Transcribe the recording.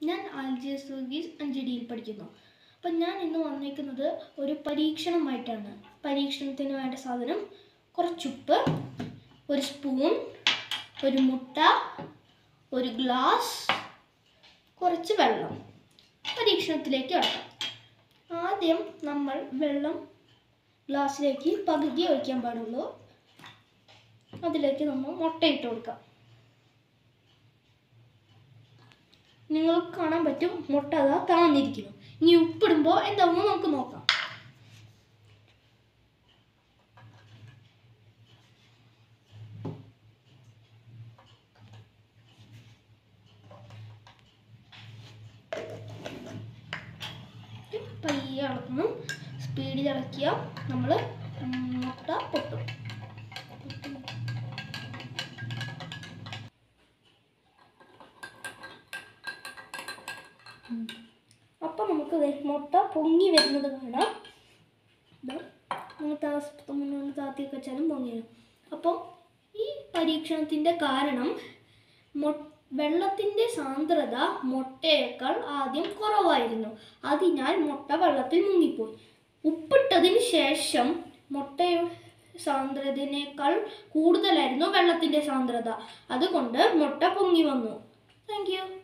ഞാൻ ആൽജിയസ് വർഗീസ് അഞ്ചടിയിൽ പഠിക്കുന്നു അപ്പം ഞാൻ ഇന്ന് വന്നേക്കുന്നത് ഒരു പരീക്ഷണമായിട്ടാണ് പരീക്ഷണത്തിന് വേണ്ട സാധനം കുറച്ചുപ്പ് ഒരു സ്പൂൺ ഒരു മുട്ട ഒരു ഗ്ലാസ് കുറച്ച് വെള്ളം പരീക്ഷണത്തിലേക്ക് കടക്കാം ആദ്യം നമ്മൾ വെള്ളം ഗ്ലാസ്സിലേക്ക് പകുതി ഒഴിക്കാൻ പാടുള്ളൂ അതിലേക്ക് നമ്മൾ മുട്ട ഇട്ട് കൊടുക്കാം നിങ്ങൾക്ക് കാണാൻ പറ്റും മുട്ട അതാ താന്നിരിക്കുന്നു ഇനി ഉപ്പിടുമ്പോൾ എന്താവുമെന്ന് നമുക്ക് നോക്കാം പയ്യെ ഇളക്കണം സ്പീഡിൽ ഇളക്കിയാൽ നമ്മൾ മുട്ട പൊട്ടും അപ്പം നമുക്ക് ദേ മുട്ട പൊങ്ങി വരുന്നത് കാണാം ദാ നമ്മൾ താ മുന്നോട്ട് താത്തിയൊക്കെ വെച്ചാലും പൊങ്ങി വരും അപ്പം ഈ പരീക്ഷണത്തിൻ്റെ കാരണം മൊ വെള്ളത്തിൻ്റെ സാന്ദ്രത മുട്ടയേക്കാൾ ആദ്യം കുറവായിരുന്നു അതിനാൽ മുട്ട വെള്ളത്തിൽ മുങ്ങിപ്പോയി ഉപ്പിട്ടതിന് ശേഷം മുട്ടയുടെ സാന്ദ്രതയേക്കാൾ കൂടുതലായിരുന്നു വെള്ളത്തിൻ്റെ സാന്ദ്രത അതുകൊണ്ട് മുട്ട പൊങ്ങി വന്നു താങ്ക് യു